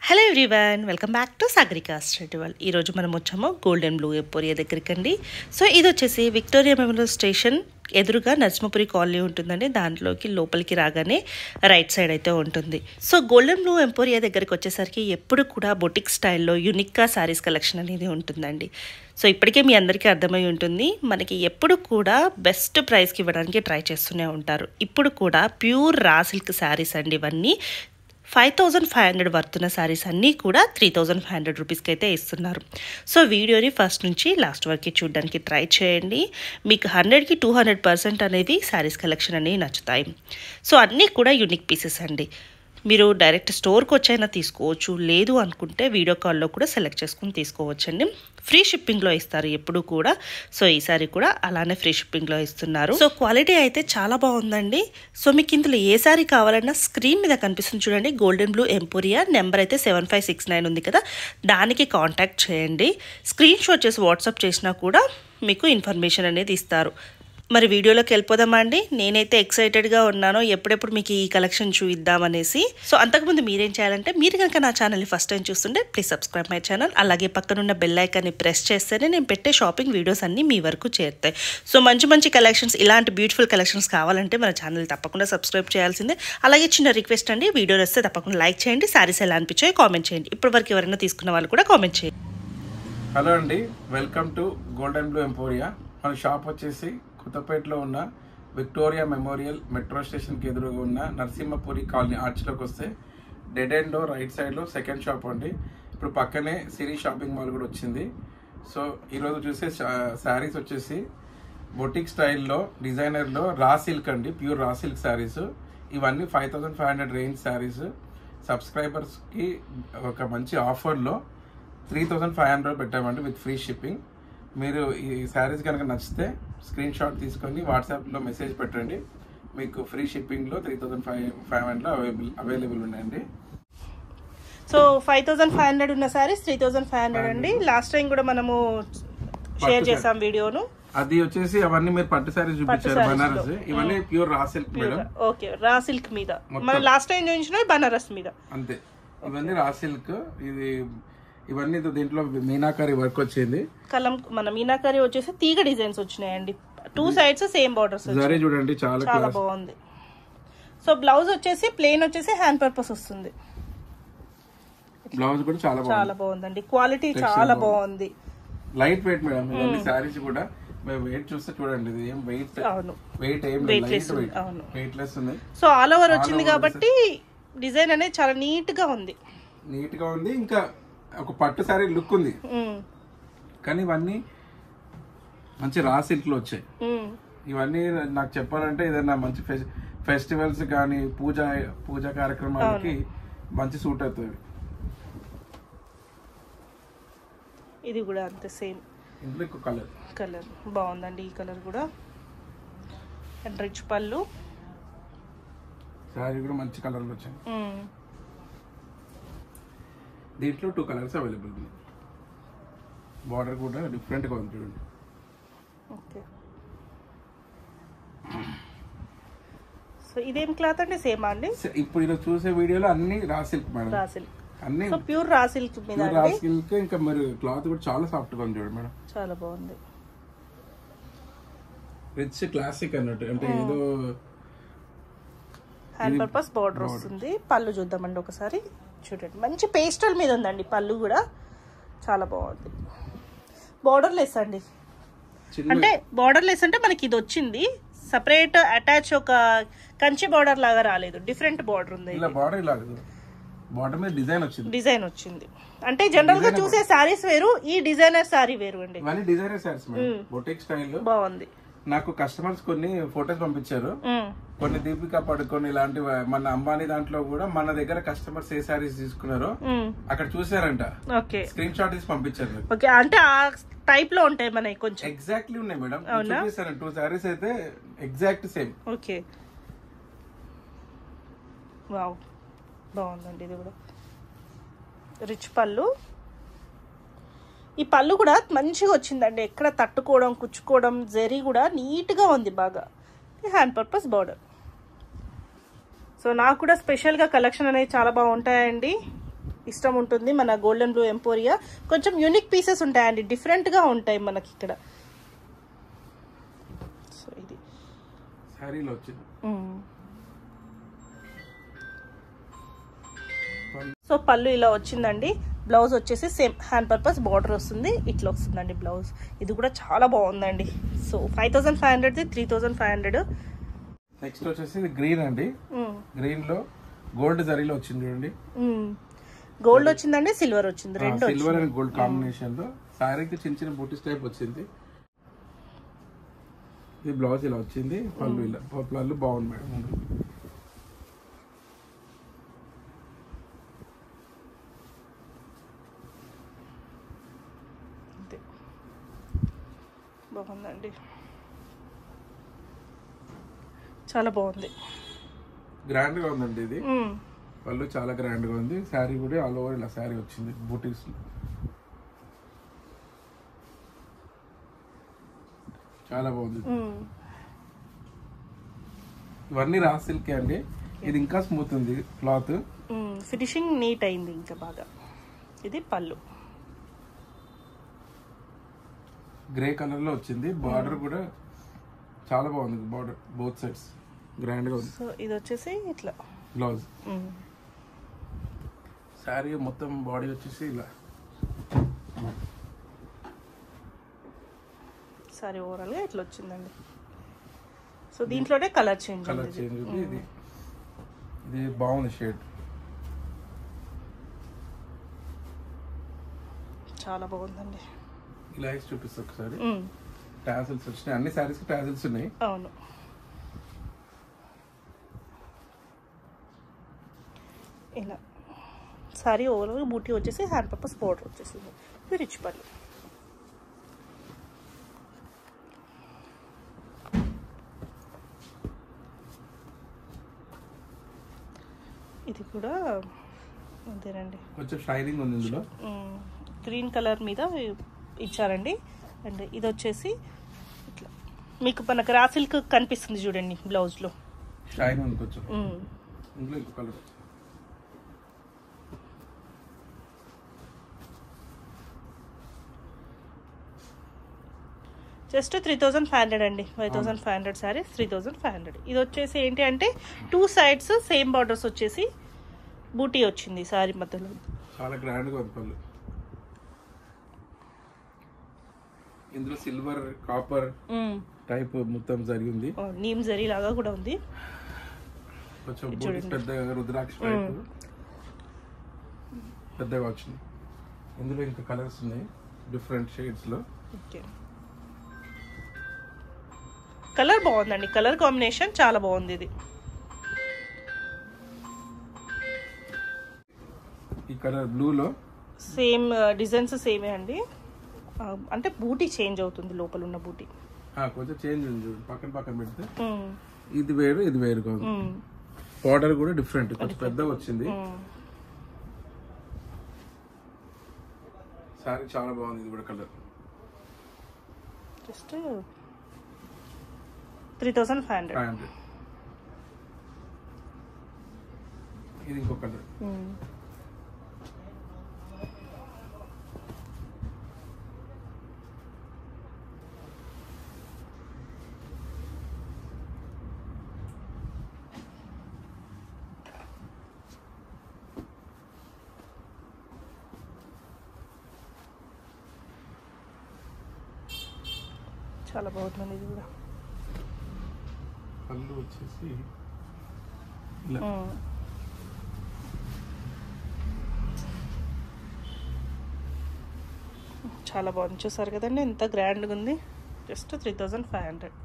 Hello everyone welcome back to Sagarika స్ట్రెటివల్ ఈరోజు మనం వచ్చాము గోల్డెన్ బ్లూ ఎపోరియా దగ్గరికి అండి సో ఇది వచ్చేసి విక్టోరియా మెమోరియల్ స్టేషన్ ఎదురుగా నరసింహపురి కాలనీ ఉంటుందండి దాంట్లోకి లోపలికి రాగానే రైట్ సైడ్ అయితే ఉంటుంది సో గోల్డెన్ బ్లూ ఎంపోరియా దగ్గరికి వచ్చేసరికి ఎప్పుడు కూడా బొటిక్ స్టైల్లో యునిక్గా శారీస్ కలెక్షన్ అనేది ఉంటుందండి సో ఇప్పటికే మీ అందరికీ అర్థమై ఉంటుంది మనకి ఎప్పుడు కూడా బెస్ట్ ప్రైస్కి ఇవ్వడానికి ట్రై చేస్తూనే ఉంటారు ఇప్పుడు కూడా ప్యూర్ రా సిల్క్ శారీస్ అండి ఇవన్నీ ఫైవ్ థౌజండ్ ఫైవ్ హండ్రెడ్ వర్తున్న శారీస్ అన్నీ కూడా త్రీ థౌజండ్ ఫైవ్ హండ్రెడ్ రూపీస్కి అయితే ఇస్తున్నారు సో వీడియోని ఫస్ట్ నుంచి లాస్ట్ వరకు చూడడానికి ట్రై చేయండి మీకు హండ్రెడ్కి టూ హండ్రెడ్ పర్సెంట్ అనేది శారీస్ కలెక్షన్ అనేవి నచ్చుతాయి సో అన్నీ కూడా యూనిక్ పీసెస్ అండి మీరు డైరెక్ట్ స్టోర్కి వచ్చైనా తీసుకోవచ్చు లేదు అనుకుంటే వీడియో కాల్లో కూడా సెలెక్ట్ చేసుకుని తీసుకోవచ్చండి ఫ్రీ షిప్పింగ్లో ఇస్తారు ఎప్పుడు కూడా సో ఈసారి కూడా అలానే ఫ్రీ షిప్పింగ్లో ఇస్తున్నారు సో క్వాలిటీ అయితే చాలా బాగుందండి సో మీకు ఇందులో ఏ సారీ కావాలన్నా స్క్రీన్ మీద కనిపిస్తుంది చూడండి గోల్డెన్ బ్లూ ఎంపోరియా నెంబర్ అయితే సెవెన్ ఫైవ్ సిక్స్ నైన్ ఉంది కదా దానికి కాంటాక్ట్ చేయండి స్క్రీన్ షాట్ చేసి వాట్సాప్ చేసినా కూడా మీకు ఇన్ఫర్మేషన్ అనేది ఇస్తారు మరి వీడియోలోకి వెళ్ళిపోదామా అండి నేనైతే ఎక్సైటెడ్గా ఉన్నాను ఎప్పుడెప్పుడు మీకు ఈ కలెక్షన్ చూద్దామనేసి సో అంతకుముందు మీరేం చేయాలంటే మీరు కనుక నా ఛానల్ని ఫస్ట్ టైం చూస్తుంటే ప్లీజ్ సబ్స్క్రైబ్ మై ఛానల్ అలాగే పక్కనున్న బెల్ ఐకాన్ని ప్రెస్ చేస్తేనే నేను పెట్టే షాపింగ్ వీడియోస్ అన్నీ మీ వరకు చేరుతాయి సో మంచి మంచి కలెక్షన్స్ ఇలాంటి బ్యూటిఫుల్ కలెక్షన్స్ కావాలంటే మన ఛానల్ తప్పకుండా సబ్స్క్రైబ్ చేయాల్సిందే అలాగే చిన్న రిక్వెస్ట్ అండి వీడియో వస్తే తప్పకుండా లైక్ చేయండి శారీస్ ఎలా అనిపించాయో కామెంట్ చేయండి ఇప్పటివరకు ఎవరైనా తీసుకున్న వాళ్ళు కూడా కామెంట్ చేయండి హలో అండి welcome to Golden Blue Emporia మన షాప్ వచ్చేసి కొత్తపేటలో ఉన్న విక్టోరియా మెమోరియల్ మెట్రో స్టేషన్కి ఎదురుగా ఉన్న నరసింహపురి కాలనీ ఆర్చ్లోకి వస్తే డెడ్ ఎండ్ రైట్ సైడ్లో సెకండ్ షాప్ అండి ఇప్పుడు పక్కనే సిరీ షాపింగ్ మాల్ కూడా వచ్చింది సో ఈరోజు చూసే శారీస్ వచ్చేసి బొటిక్ స్టైల్లో డిజైనర్లో రా సిల్క్ అండి ప్యూర్ రా సిల్క్ శారీస్ ఇవన్నీ five thousand five hundred range sarees సబ్స్క్రైబర్స్కి ఒక మంచి ఆఫర్లో త్రీ థౌసండ్ ఫైవ్ హండ్రెడ్ పెట్టామండి విత్ ఫ్రీ షిప్పింగ్ మీరు ఈ శారీస్ కనుక నచ్చితే స్క్రీన్ షాట్ తీసుకొని వాట్సాప్లో మెసేజ్ పెట్టండి మీకు ఫ్రీ షిప్పింగ్లో three thousand five five hundred available available ఉన్నాయండి so five thousand five hundred ఉన్న sarees three thousand five hundred అండి లాస్ట్ టైం కూడా మనము షేర్ చేసాం వీడియోను అది వచ్చేసి అవన్నీ మీరు పట్టు శారీస్ చూపించారు sarees బనారస్ ఇవన్నీ pure raw silk madam okay raw silk మీద మనం లాస్ట్ టైం చూపించిన బనారస్ మీద అంతే ఇవన్నీ రా సిల్క్ ఇది ఇవన్నీ దీంట్లో మీనాకారి వర్క్ వచ్చింది కలం మన మీనాకరి వచ్చేసి తీగ డిజైన్స్ వచ్చినాయండి two sides same borders zari చూడండి చాలా చాలా క్లాస్ బాగుంది సో బ్లౌజ్ వచ్చేసి ప్లెయిన్ వచ్చేసి హ్యాండ్ పర్పస్ వస్తుంది బ్లౌజ్ కూడా చాలా బాగుంది చాలా బాగుందండి క్వాలిటీ చాలా బాగుంది లైట్ వెయిట్ మేడం ఇవన్నీ శారీస్ కూడా మీరు వెయిట్ చూస్తే చూడండి ఇది ఏం వెయిట్ అవును వెయిట్ ఏం Weightless లైట్ ఉంది, వెయిట్ అవును. వెయిట్ లెస్ ఉంది సో ఆల్ ఓవర్ వచ్చింది కాబట్టి డిజైన్ అనేది చాలా నీట్ గా ఉంది నీట్ గా ఉంది ఇంకా ఒక పట్టు శారీ లుక్ ఉంది ఉమ్, కానీ ఇవన్నీ మంచి రా సిల్క్ లో వచ్చాయి ఉమ్. ఇవన్నీ నాకు చెప్పాలంటే ఏదైనా మంచి ఫెస్టివల్స్ కానీ పూజ పూజ కార్యక్రమాలకి మంచి సూట్ అవుతుంది ఇది కూడా అంతే సేమ్ ఇంట్లో ఇంకో కలర్ కలర్ బాగుందండి ఈ కలర్ కూడా అండ్ రిచ్ పళ్ళు శారీ కూడా మంచి కలర్లు వచ్చాయి ఉమ్, దీంట్లో టూ కలర్స్ అవైలబుల్ ఉంది బార్డర్ కూడా డిఫరెంట్గా ఉంది చూడండి ఓకే సో ఇదేం క్లాత్ అండి సేమ్ అండి స- ఇప్పుడు ఇలా చూసే వీడియోలో అన్ని raw silk madam raw silk అన్ని సో ప్యూర్ రా సిల్క్ మీద ప్యూర్ రా అండి సిల్క్ ఇంకా మరి క్లాత్ కూడా చాలా సాఫ్ట్ గా ఉంది చూడండి మేడం చాలా బాగుంది రిచ్ క్లాసిక్ అన్నట్టు అంటే ఏదో హ్యాండ్ పర్పస్ బార్డర్ వస్తుంది పళ్ళు చూద్దామండి ఒకసారి చూడండి మంచి పేస్టల్ మీద ఉందండి పళ్ళు కూడా చాలా బాగుంది బార్డర్ లెస్ అండి చిన్న అంటే బార్డర్ లెస్ అంటే మనకి ఇది వచ్చింది సపరేట్ అటాచ్ ఒక కంచి బార్డర్ లాగా రాలేదు డిఫరెంట్ బార్డర్ ఉంది ఇలా బార్డర్ ఇలా బార్డర్ మీద డిజైన్ వచ్చింది డిజైన్ వచ్చింది అంటే జనరల్ గా చూసే సారీస్ వేరు ఈ డిజైనర్ సారీ వేరు అండి ఇవన్నీ designer sarees madam boutique style బాగుంది నాకు కస్టమర్స్ కొన్ని ఫొటోస్ పంపించారు ఉమ్, కొన్ని దీపికా పడుకొని ఇలాంటి మన అంబానీ దాంట్లో కూడా మన దగ్గర కస్టమర్స్ ఏ శారీస్ తీసుకున్నారో ఉమ్, అక్కడ చూసారంట ఓకే స్క్రీన్ షాట్ తీసి పంపించారు నాకు. ఓకే అంటే ఆ టైప్ లో ఉంటాయి మనకి కొంచెం ఎగ్జాక్ట్లీ ఉన్నాయి మేడం చూపిస్తాను టూ శారీస్ అయితే ఎగ్జాక్ట్ సేమ్ ఓకే వావ్ బాగుందండి ఇది కూడా రిచ్ పళ్ళు ఈ పళ్ళు కూడా మంచిగా వచ్చిందండి ఎక్కడ తట్టుకోవడం కుచ్చుకోవడం జరీ కూడా నీట్గా ఉంది బాగా హ్యాండ్ పర్పస్ బార్డర్ సో నాకు కూడా స్పెషల్గా కలెక్షన్ అనేది చాలా బాగుంటాయండి ఇష్టం ఉంటుంది మన గోల్డెన్ బ్లూ ఎంపోరియా కొంచెం యూనిక్ పీసెస్ ఉంటాయండి డిఫరెంట్గా ఉంటాయి మనకి ఇక్కడ సో ఇది శారీలో వచ్చింది మ్మ్. పళ్ళు- సో పళ్ళు ఇలా వచ్చిందండి బ్లౌజ్ వచ్చేసి సేమ్ హ్యాండ్ పర్పస్ బార్డర్ వస్తుంది ఇట్లా వస్తుందండి బ్లౌజ్ ఇది కూడా చాలా బాగుందండి సో ఫైవ్ థౌసండ్ ఫైవ్ హండ్రెడ్ది three thousand five hundred next వచ్చేసి ఇది గ్రీన్ అండి గ్రీన్ లో గోల్డ్ జరీలో వచ్చింది చూడండి గోల్డ్ వచ్చిందండి సిల్వర్ వచ్చింది రెండు సిల్వర్ అండ్ గోల్డ్ కాంబినేషన్ లో శారీకి చిన్న చిన్న బూటీస్ టైప్ వచ్చింది ఇది బ్లౌజ్ ఇలా వచ్చింది పళ్ళు ఇలా పళ్ళు బాగుంది మేడం అంతే బాగుందండి చాలా బాగుంది గ్రాండ్ గా ఉందండి ఇది మ్మ్. పళ్ళు చాలా గ్రాండ్ గా ఉంది శారీ కూడా ఆల్ ఓవర్ ఇలా శారీ వచ్చింది బూటీస్ చాలా బాగుంది మ్మ్. ఇవన్నీ రా సిల్క్ అండి ఇది ఇంకా స్మూత్ ఉంది క్లాత్ మ్మ్. ఫినిషింగ్ నీట్ అయింది ఇంకా బాగా ఇది పళ్ళు గ్రే కలర్ లో వచ్చింది బార్డర్ కూడా చాలా బాగుంది బార్డర్ బోత్ సైడ్స్ గ్రాండ్ గా ఉంది సో ఇది వచ్చేసి ఇట్లా బ్లౌజ్ మ్మ్. శారీ మొత్తం బాడీ వచ్చేసి ఇలా సారీ ఓవరాల్గా ఇట్లా వచ్చిందండి సో దీంట్లోనే కలర్ చేంజ్ కలర్ ఉంది చేంజ్ ఉంది ఇది ఇది బాగుంది షేడ్ చాలా బాగుందండి ఇలా వేసి చూపిస్తా ఒకసారి మ్మ్. టాసిల్స్ వచ్చినాయి అన్ని శారీస్ కి టాసిల్స్ ఉన్నాయి అవును ఇలా సారీ ఓవరాల్ బూటీ వచ్చేసి హ్యాండ్ పర్పస్ బోర్డర్ వచ్చేసింది ఇది రిచ్ పళ్ళు ఇది కూడా అంతేనండి కొంచెం షైనింగ్ ఉంది ఇందులో గ్రీన్ కలర్ మీద ఇచ్చారండి అండ్ ఇది వచ్చేసి ఇట్లా మీకు మనకు రా సిల్క్ కనిపిస్తుంది చూడండి బ్లౌజ్లో షైన్ ఉంది కొంచెం ఇందులో ఇంకో colour just three thousand five hundred అండి five thousand five hundred sorry three thousand five hundred ఇది వచ్చేసి ఏంటి అంటే టూ సైడ్స్ సేమ్ బార్డర్స్ వచ్చేసి బూటీ వచ్చింది సారీ మధ్యలో చాలా గ్రాండ్ గా ఉంది పళ్ళు ఇందులో సిల్వర్ కాపర్ టైప్ మొత్తం జరిగింది నీమ్ జరీ లాగా కూడా ఉంది కొంచెం ఇది బూటీస్ చూడండి. పెద్దగా రుద్రాక్ష టైప్ పెద్దగా వచ్చింది ఇందులో ఇంకా కలర్స్ ఉన్నాయి డిఫరెంట్ షేడ్స్ లో ఓకే కలర్ బాగుందండి కలర్ కాంబినేషన్ చాలా బాగుంది ఇది ఈ కలర్ బ్లూ లో సేమ్ డిజైన్స్ సేమే అండి ఆ, అంటే బూటీ చేంజ్ అవుతుంది లోపల ఉన్న బూటీ ఆ, కొంచెం చేంజ్ ఉంది చూడు పక్కన పక్కన పెడితే ఇది వేరు ఇది వేరుగా ఉంది మ్మ్. బార్డర్ కూడా డిఫరెంట్ కొంచెం పెద్దగా వచ్చింది మ్మ్. సారీ చాలా బాగుంది ఇది కూడా colour just three thousand five hundred five hundred ఇది ఇంకో కలర్ చాలా బాగుంటుంది ఇది కూడా పళ్ళు వచ్చేసి ఇలా మ్మ్. చాలా బాగుంది చూసారు కదండి ఎంత గ్రాండ్గా ఉంది just three thousand five hundred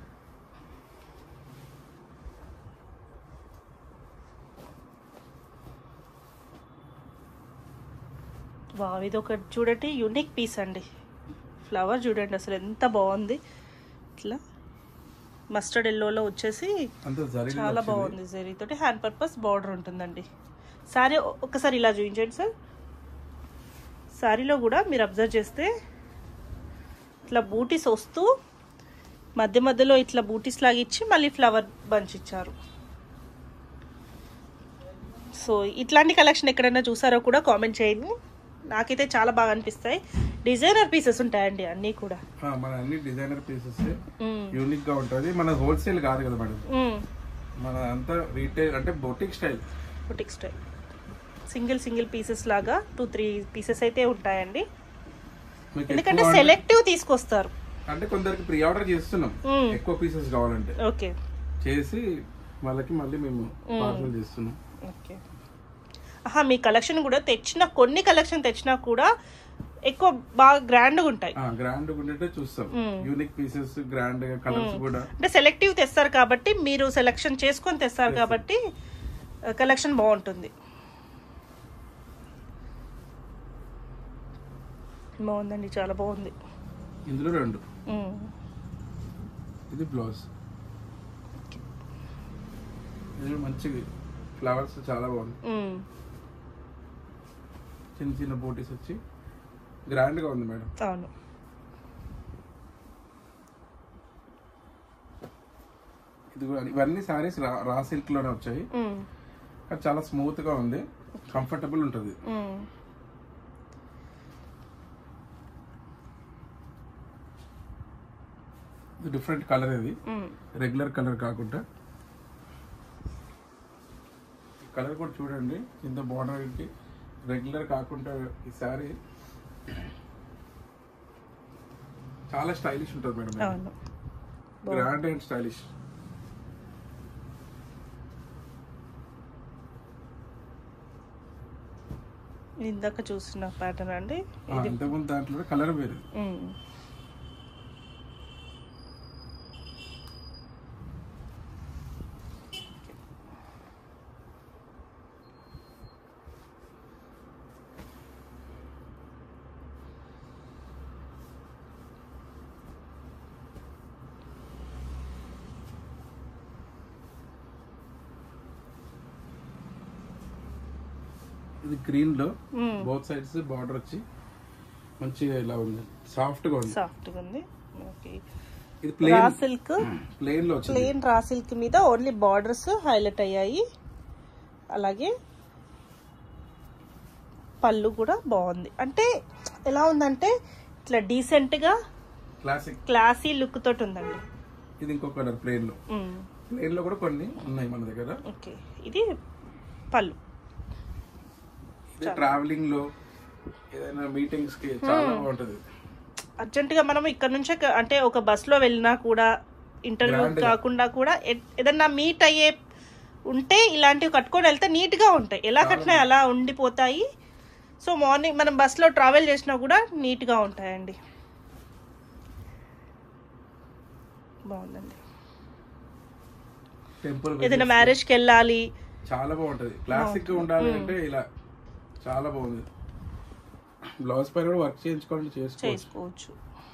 wow ఇది ఒక చూడండి యూనిక్ పీస్ అండి ఫ్లవర్ చూడండి అసలు ఎంత బాగుంది ఇట్లా మస్టర్డ్ ఎల్లోలో వచ్చేసి అంతా జరీ చాలా బాగుంది జరీతోటి హ్యాండ్ పర్పస్ బార్డర్ ఉంటుందండి శారీ ఒక్కసారి ఇలా చూపించండి సార్ శారీలో కూడా మీరు అబ్జర్వ్ చేస్తే ఇట్లా బూటీస్ వస్తూ మధ్య మధ్యలో ఇట్లా బూటీస్ లాగా ఇచ్చి మళ్ళీ ఫ్లవర్ బంచ్ ఇచ్చారు సో ఇట్లాంటి కలెక్షన్ ఎక్కడైనా చూసారో కూడా కామెంట్ చేయండి నాకైతే చాలా బాగా అనిపిస్తాయి డిజైనర్ పీసెస్ ఉంటాయండి అన్నీ కూడా ఆ, మన అన్ని డిజైనర్ పీసెస్ మ్మ్. యూనిక్ గా ఉంటది మన హోల్సేల్ కాదు కదా మేడం మ్మ్. మన అంతా రీటైల్ అంటే boutique style boutique style single single pieces లాగా టూ త్రీ పీసెస్ అయితే ఉంటాయండి మీకు ఎందుకంటే ఎక్కువ సెలెక్టివ్ తీసుకొస్తారు అంటే కొందరికి ప్రీ ఆర్డర్ చేస్తున్నాం మ్మ్. ఎక్కువ పీసెస్ కావాలంటే ఓకే చేసి వాళ్ళకి మళ్ళీ మేము పార్సల్ చేస్తున్నాం ఓకే ఆహా మీ కలెక్షన్ కూడా తెచ్చిన కొన్ని కలెక్షన్ తెచ్చినా కూడా ఎక్కువ బాగా గ్రాండ్గా ఉంటాయి గ్రాండ్ ఉండేటే చూస్తాం hmm. Unique pieces grand colours కూడా అంటే సెలెక్టివ్ తెస్తారు కాబట్టి మీరు సెలెక్షన్ చేసుకొని తెస్తారు కాబట్టి కలెక్షన్ బాగుంటుంది బాగుందండి చాలా బాగుంది ఇందులో రెండు మ్మ్. ఇది బ్లౌజ్ ఇది మంచిది ఫ్లవర్స్ చాలా బాగుంది మ్మ్. చిన్న చిన్న బోటీస్ వచ్చి గ్రాండ్ గా ఉంది మేడం అవును ఇది కూడా ఇవన్నీ సారీస్ రా రా సిల్క్ లోనే వచ్చాయి మ్మ్. అది చాలా స్మూత్ గా ఉంది కంఫర్టబుల్ ఉంటుంది మ్మ్. ఇది డిఫరెంట్ కలర్ ఇది మ్మ్. రెగ్యులర్ కలర్ కాకుండా కలర్ కూడా చూడండి కింద బార్డర్ కి రెగ్యులర్ కాకుండా ఈ సారీ చాలా స్టైలిష్ ఉంటుంది మేడం అవును గ్రాండ్ అండ్ స్టైలిష్ ఇది ఇందాక చూసిన ప్యాటర్న్ అండి ఇంతకుముందు దాంట్లో కలర్ వేరు మ్మ్. ఇది గ్రీన్ లో మ్మ్. బోత్ సైడ్స్ బార్డర్ వచ్చి మంచిగా ఇలా ఉంది సాఫ్ట్ గా ఉంది సాఫ్ట్గా ఉంది ఓకే ఇది రా ప్లేన్ సిల్క్ ప్లేన్ లో వచ్చింది ప్లెయిన్ రా సిల్క్ మీద ఓన్లీ బార్డర్స్ హైలైట్ అయ్యాయి అలాగే పళ్ళు కూడా బాగుంది అంటే ఎలా ఉందంటే ఇట్లా డీసెంట్ గా క్లాసిక్ క్లాసీ లుక్ తోటి ఉందండి ఇది ఇంకో కలర్ ప్లేన్ లో మ్మ్. ప్లేన్ లో కూడా కొన్ని ఉన్నాయి మన దగ్గర ఓకే ఇది పళ్ళు ఇది ట్రావెలింగ్ లో ఏదైనా మీటింగ్స్ కి చాలా బాగుంటది అర్జెంటుగా మనం ఇక్కడ నుంచే క- అంటే ఒక బస్సులో వెళ్ళినా కూడా ఇంటర్వ్యూ Grand గా. కాకుండా కూడా ఎ- ఏదన్నా మీట్ అయ్యే ఉంటే ఇలాంటివి కట్టుకొని వెళ్తే నీట్గా ఉంటాయి ఎలా కట్టినా అలా ఉండిపోతాయి సో మార్నింగ్ మనం బస్సులో ట్రావెల్ చేసినా కూడా నీట్గా ఉంటాయండి బాగుందండి టెంపుల్ ఏదైనా మ్యారేజ్కి వెళ్ళాలి చాలా బాగుంటది క్లాసిక్ గా ఉండాలి అంటే ఇలా చాలా బాగుంది బ్లౌజ్ పైన కూడా వర్క్ చేయించుకోవాలంటే చేసుకోవచ్చు చేసుకోవచ్చు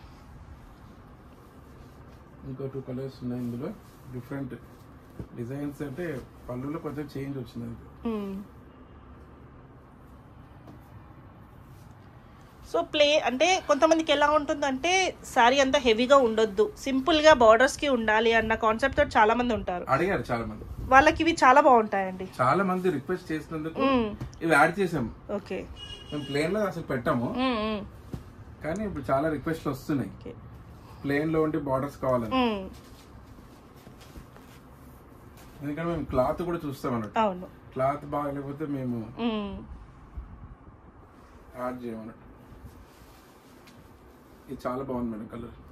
ఇంకో టూ కలర్స్ ఉన్నాయి ఇందులో డిఫరెంట్ డిజైన్స్ అంటే పళ్ళులో కొంచెం చేంజ్ వచ్చింది అంతే. మ్మ్. సో ప్లే అంటే కొంతమందికి ఎలా ఉంటుందంటే శారీ అంతా హెవీగా ఉండొద్దు సింపుల్ గా బార్డర్స్ కి ఉండాలి అన్న కాన్సెప్ట్ తోటి చాలా మంది ఉంటారు అడిగారు చాలా మంది వాళ్ళకి ఇవి చాలా బాగుంటాయండి చాలా మంది రిక్వెస్ట్ చేసినందుకు మ్మ్. ఇవి యాడ్ చేసాం ఓకే మేము ప్లేన్ లో అసలు పెట్టాము మ్మ్, మ్మ్. కానీ ఇప్పుడు చాలా రిక్వెస్ట్లు వస్తున్నాయి ఓకే ప్లేన్ లో ఉండి బార్డర్స్ కావాలని మ్మ్. ఎందుకంటే మేము క్లాత్ కూడా చూస్తాం అన్నట్టు అవును క్లాత్ బాగాలేకపోతే మేము మ్మ్. యాడ్ చేయమన్నట్టు ఇది చాలా బాగుంది మేడం కలర్